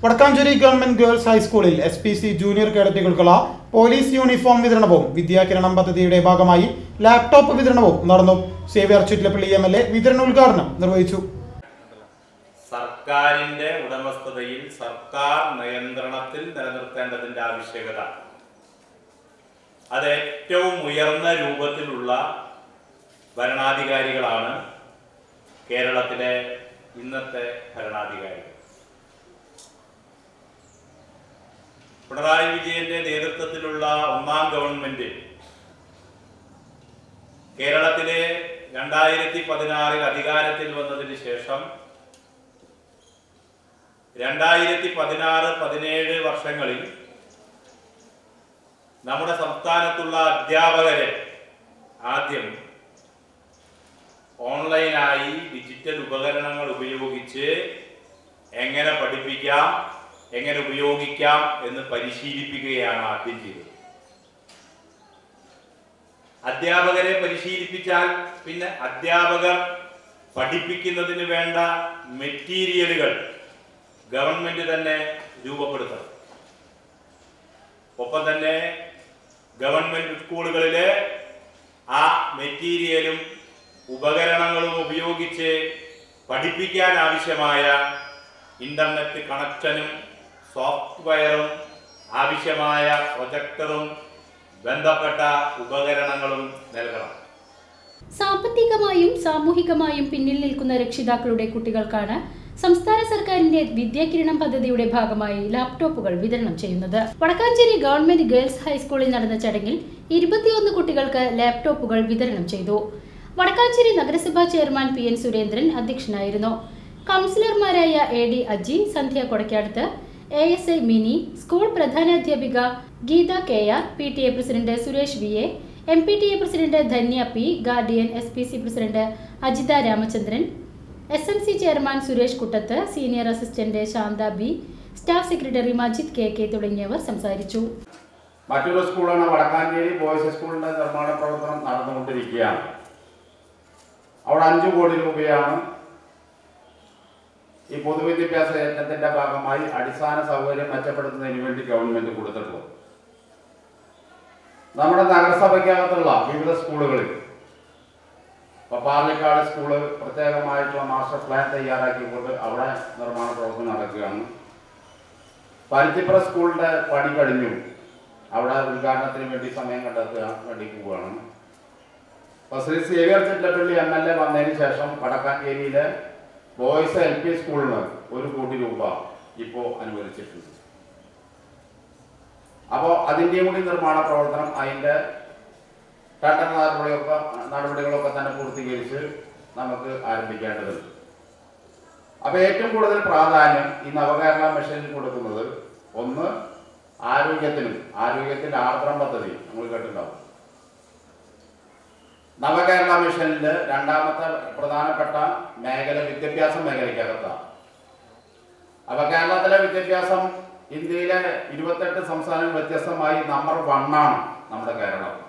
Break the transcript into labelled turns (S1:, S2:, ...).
S1: Vadakkanchery government girls ഹൈസ്കൂളിൽ S P C junior കേഡറ്റുകൾക്കുള്ള police uniform വിതരണവും വിദ്യാകിരണം പദ്ധതിയുടെ ഭാഗമായി ലാപ്ടോപ്പ് വിതരണവും നടന്നു Xavier Chittilappally M L A വിതരണോദ്ഘാടനം നിർവഹിച്ചു
S2: സർക്കാരിന്റെ ഉടമസ്ഥതയിൽ സർക്കാർ നിയന്ത്രണത്തിൽ നിലനിർത്തേണ്ടതിന്റെ ആവശ്യകത അത് ഏറ്റവും ഉയർന്ന രൂപത്തിലുള്ള ഭരണാധികാരികളാണ് കേരളത്തിലെ ഇന്നത്തെ ഭരണാധികാരികൾ പിണറായി വിജയന്റെ നേതൃത്വത്തിലുള്ള ഒന്നാം ഗവൺമെന്റ് കേരളത്തിലെ രണ്ടായിരത്തി പതിനാറിൽ അധികാരത്തിൽ വന്നതിന് ശേഷം രണ്ടായിരത്തി പതിനാറ് പതിനേഴ് വർഷങ്ങളിൽ നമ്മുടെ സംസ്ഥാനത്തുള്ള അധ്യാപകരെ ആദ്യം ഓൺലൈനായി ഡിജിറ്റൽ ഉപകരണങ്ങൾ ഉപയോഗിച്ച് എങ്ങനെ പഠിപ്പിക്കാം എങ്ങനെ ഉപയോഗിക്കാം എന്ന് പരിശീലിപ്പിക്കുകയാണ് ആദ്യം ചെയ്തത് അധ്യാപകരെ പരിശീലിപ്പിച്ചാൽ പിന്നെ അധ്യാപകർ പഠിപ്പിക്കുന്നതിന് വേണ്ട മെറ്റീരിയലുകൾ ഗവൺമെന്റ് തന്നെ രൂപപ്പെടുത്തണം ഒപ്പം തന്നെ ഗവൺമെന്റ് സ്കൂളുകളിലെ ആ മെറ്റീരിയലും ഉപകരണങ്ങളും ഉപയോഗിച്ച് പഠിപ്പിക്കാൻ ആവശ്യമായ ഇന്റർനെറ്റ് കണക്ഷനും സോഫ്റ്റ്വെയറും ആവശ്യമായ പ്രൊജക്ടറും ബന്ധപ്പെട്ട ഉപകരണങ്ങളും നൽകണം
S3: സാമ്പത്തികമായും സാമൂഹികമായും പിന്നിൽ നിൽക്കുന്ന രക്ഷിതാക്കളുടെ കുട്ടികൾക്കാണ് സംസ്ഥാന സർക്കാരിന്റെ വിദ്യാകിരണം പദ്ധതിയുടെ ഭാഗമായി ലാപ്ടോപ്പുകൾ വിതരണം ചെയ്യുന്നത് വടക്കാഞ്ചേരി ഗവൺമെന്റ് ഗേൾസ് ഹൈസ്കൂളിൽ നടന്ന ചടങ്ങിൽ ഇരുപത്തിയൊന്ന് കുട്ടികൾക്ക് ലാപ്ടോപ്പുകൾ വിതരണം ചെയ്തു വടക്കാഞ്ചേരി നഗരസഭാ ചെയർമാൻ പി എൻ സുരേന്ദ്രൻ അധ്യക്ഷനായിരുന്നു കൗൺസിലർമാരായ A D Aji Sandhya Kodakkadath A S I Mini school പ്രധാനാധ്യാപിക Geetha K R P T A president Suresh V A M P T A president Dhanya P guardian S P C president Ajitha Ramachandran S M C chairman Suresh Kuttath senior assistant Shantha B staff secretary Majid K K തുടങ്ങിയവർ സംസാരിച്ചു
S4: മറ്റൊരു സ്കൂളാണ് Vadakkanchery boys സ്കൂളിന്റെ നിർമ്മാണ പ്രവർത്തനം നടന്നുകൊണ്ടിരിക്കുകയാണ് അവിടെ അഞ്ചു കോടി രൂപയാണ് ഈ പൊതുവിദ്യാഭ്യാസ യജ്ഞത്തിന്റെ ഭാഗമായി അടിസ്ഥാന സൗകര്യം മെച്ചപ്പെടുത്തുന്നതിന് വേണ്ടി ഗവൺമെന്റ് കൊടുത്തിട്ടുള്ളത് നമ്മുടെ നഗരസഭയ്ക്കകത്തുള്ള വിവിധ സ്കൂളുകളിൽ ഇപ്പൊ പാർലിക്കാട് സ്കൂള് പ്രത്യേകമായിട്ടുള്ള മാസ്റ്റർ പ്ലാൻ തയ്യാറാക്കിക്കൊണ്ട് അവിടെ നിർമ്മാണ പ്രവർത്തനം നടക്കുകയാണ് പരുത്തിപ്പുറ സ്കൂളിന്റെ പണി കഴിഞ്ഞു അവിടെ ഉദ്ഘാടനത്തിന് വേണ്ടി സമയം കണ്ടെത്താൻ വേണ്ടി പോവുകയാണ് അപ്പൊ Shri Xavier Chittappally M L A വന്നതിന് ശേഷം വടക്കാഞ്ചേരിയിലെ ബോയ്സ് എൽ പി സ്കൂളിന് ഒരു കോടി രൂപ ഇപ്പോ അനുവദിച്ചിട്ടുണ്ട് അപ്പോൾ അതിൻ്റെയും കൂടി നിർമ്മാണ പ്രവർത്തനം അതിൻ്റെ ടെൻഡർ നടപടികളൊക്കെ നടപടികളൊക്കെ തന്നെ പൂർത്തീകരിച്ച് നമുക്ക് ആരംഭിക്കേണ്ടതുണ്ട് അപ്പൊ ഏറ്റവും കൂടുതൽ പ്രാധാന്യം ഈ നവകേരള മിഷനിൽ കൊടുക്കുന്നത് ഒന്ന് ആരോഗ്യത്തിനും ആരോഗ്യത്തിന്റെ ആർദ്രം പദ്ധതി നമ്മൾ കേട്ടിട്ടുണ്ടാവും നവകേരള മിഷനില് രണ്ടാമത്തെ പ്രധാനപ്പെട്ട മേഖല വിദ്യാഭ്യാസ മേഖലയ്ക്കകത്താണ് അപ്പൊ കേരളത്തിലെ വിദ്യാഭ്യാസം ഇന്ത്യയിലെ ഇരുപത്തെട്ട് സംസ്ഥാനങ്ങൾ വ്യത്യസ്തമായി നമ്പർ വണ്ണാണ് നമ്മുടെ കേരളം